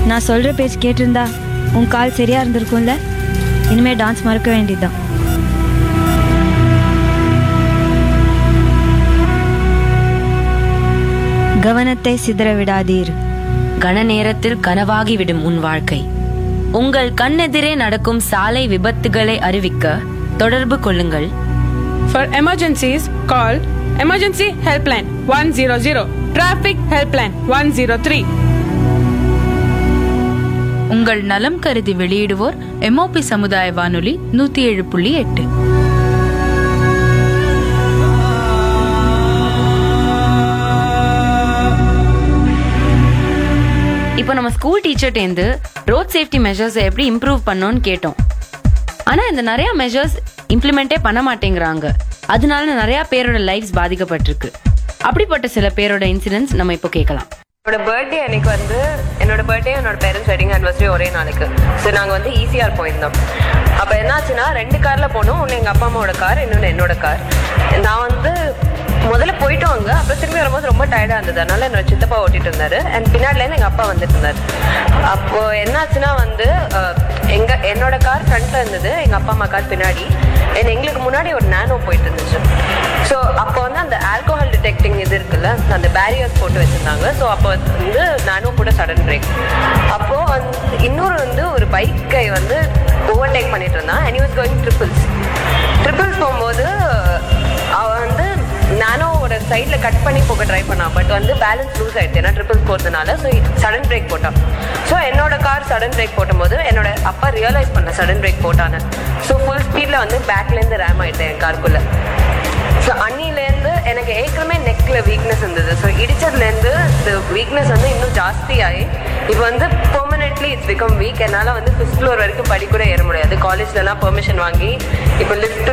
நான் சொல்கிற பேச்சு கேட்டிருந்தா உன் கால் சரியாக இருந்திருக்கும்ல இனிமே டான்ஸ் மறக்க வேண்டியதுதான் கவனத்தை சிதற விடாதீர் கன நேரத்தில் கனவாகிவிடும் உன் வாழ்க்கை உங்கள் கண்ணெதிரே நடக்கும் சாலை விபத்துகளை அறிவிக்க தொடர்பு கொள்ளுங்கள் For emergencies, call Emergency Helpline 100, Traffic Helpline 103. உங்கள் நலம் கருதி வெளியிடுவோர் எம்ஓபி சமுதாய வானொலி நூத்தி ஏழு புள்ளி எட்டு இப்போ நம்ம ஸ்கூல் டீச்சர்ட்டேந்து ரோட் சேஃப்டி மெஷர்ஸ் எப்படி இம்ப்ரூவ் பண்ணோம்னு கேட்டோம் ஆனா இந்த நிறைய மெஷர்ஸ் இம்ப்ளிமெண்டே பண்ண மாட்டேங்கிறாங்க அதனால நிறைய பேரோட லைஃப்ஸ் பாதிக்கப்பட்டிருக்கு அப்படிப்பட்ட சில பேரோட இன்சிடென்ட்ஸ் நம்ம இப்போ கேட்கலாம் என்னோட பர்த்டே அன்னைக்கு வந்து என்னோட பர்த்டே என்னோட பேரண்ட்ஸ் வெட்டிங் ஆனிவர்சரி ஒரே நாளைக்கு ஸோ நாங்கள் வந்து ஈசிஆர் போயிருந்தோம் அப்போ என்னாச்சுன்னா ரெண்டு காரில் போனோம் ஒன்று எங்கள் அப்பா அம்மாவோட கார் இன்னொன்று என்னோட கார் நான் வந்து முதல்ல போயிட்டு வாங்க அப்புறம் திரும்பி வரும்போது ரொம்ப டயர்டாக இருந்தது அதனால என்னோட சித்தப்பா ஓட்டிட்டு இருந்தாரு அண்ட் பின்னாடிலேருந்து எங்கள் அப்பா வந்துட்டு இருந்தார் அப்போ என்னாச்சுன்னா வந்து அஹ், எங்க என்னோட கார் ஃப்ரண்ட்ல இருந்தது எங்கள் அப்பா அம்மா கார் பின்னாடி and எங்களுக்கு முன்னாடி ஒரு நேனோ போயிட்டு இருந்துச்சு ஸோ அப்போ வந்து அந்த ஆல்கோஹால் டிடெக்டிங் இது இருக்குல்ல அந்த பேரியர்ஸ் போட்டு வச்சிருந்தாங்க ஸோ அப்போ வந்து நானும் கூட சடன் பிரேக் அப்போ வந்து இன்னொரு வந்து ஒரு பைக்கை வந்து ஓவர்டேக் பண்ணிட்டு இருந்தான் and was going triples triples போகும்போது அவன் வந்து நானோட சைடில் கட் பண்ணி போக ட்ரை பண்ணான் பட் வந்து பேலன்ஸ் லூஸ் ஆயிடுச்சு ஏன்னா ட்ரிபிள்ஸ் போகிறதுனால ஸோ சடன் பிரேக் போட்டான் ஸோ என்னோட கார் சடன் பிரேக் போடும்போது என்னோட அப்பா ரியலைஸ் பண்ண சடன் பிரேக் போட்டான்னு ஸோ ஃபுல் ஸ்பீடில் வந்து பேக்லேருந்து ரேம் ஆயிட்டேன் என் காருக்குள்ளே ஸோ அன்னிலேருந்து எனக்கு ஏற்கனவே நெக்கில் வீக்னஸ் இருந்தது ஸோ இடிச்சதுலேருந்து இந்த வீக்னஸ் வந்து இன்னும் ஜாஸ்தி ஆகி இப்போ வந்து பெர்மனெண்ட்லி இட்ஸ் பிகம் வீக் என்னால் வந்து ஃபிஃப்த் ஃப்ளோர் வரைக்கும் படி கூட ஏற முடியாது காலேஜ்லலாம் பெர்மிஷன் வாங்கி இப்போ லிஃப்ட்